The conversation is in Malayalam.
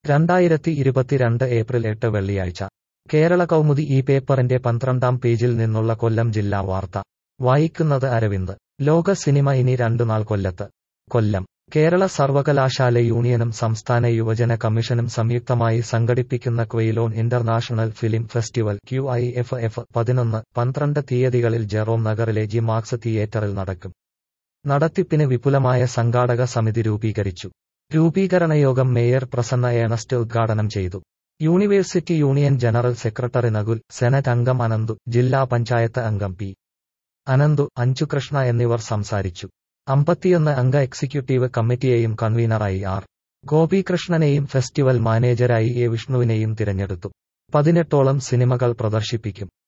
രണ്ടായിരത്തി ഇരുപത്തിരണ്ട് ഏപ്രിൽ എട്ട് വെള്ളിയാഴ്ച കേരള കൗമുദി ഈ പേപ്പറിന്റെ പന്ത്രണ്ടാം പേജിൽ നിന്നുള്ള കൊല്ലം ജില്ലാ വാർത്ത വായിക്കുന്നത് അരവിന്ദ് ലോക സിനിമ ഇനി രണ്ടുനാൾ കൊല്ലത്ത് കൊല്ലം കേരള സർവകലാശാല യൂണിയനും സംസ്ഥാന യുവജന കമ്മീഷനും സംയുക്തമായി സംഘടിപ്പിക്കുന്ന Quilon international film festival Q I F F പതിനൊന്ന് പന്ത്രണ്ട് തീയതികളിൽ ജെറോം നഗറിലെ ജി മാർക്സ് തിയേറ്ററിൽ നടക്കും നടത്തിപ്പിന് വിപുലമായ സംഘാടക സമിതി രൂപീകരിച്ചു രൂപീകരണ യോഗം മേയർ പ്രസന്ന ഏണസ്റ്റ് ഉദ്ഘാടനം ചെയ്തു university union general secretary Nakul senate അംഗം അനന്തു ജില്ലാ പഞ്ചായത്ത് അംഗം പി അനന്തു അഞ്ചുകൃഷ്ണ എന്നിവർ സംസാരിച്ചു അമ്പത്തിയൊന്ന് അംഗ എക്സിക്യൂട്ടീവ് കമ്മിറ്റിയെയും കൺവീനറായി ആർ ഗോപികൃഷ്ണനെയും ഫെസ്റ്റിവൽ മാനേജരായി എ വിഷ്ണുവിനെയും തിരഞ്ഞെടുത്തു പതിനെട്ടോളം സിനിമകൾ പ്രദർശിപ്പിക്കും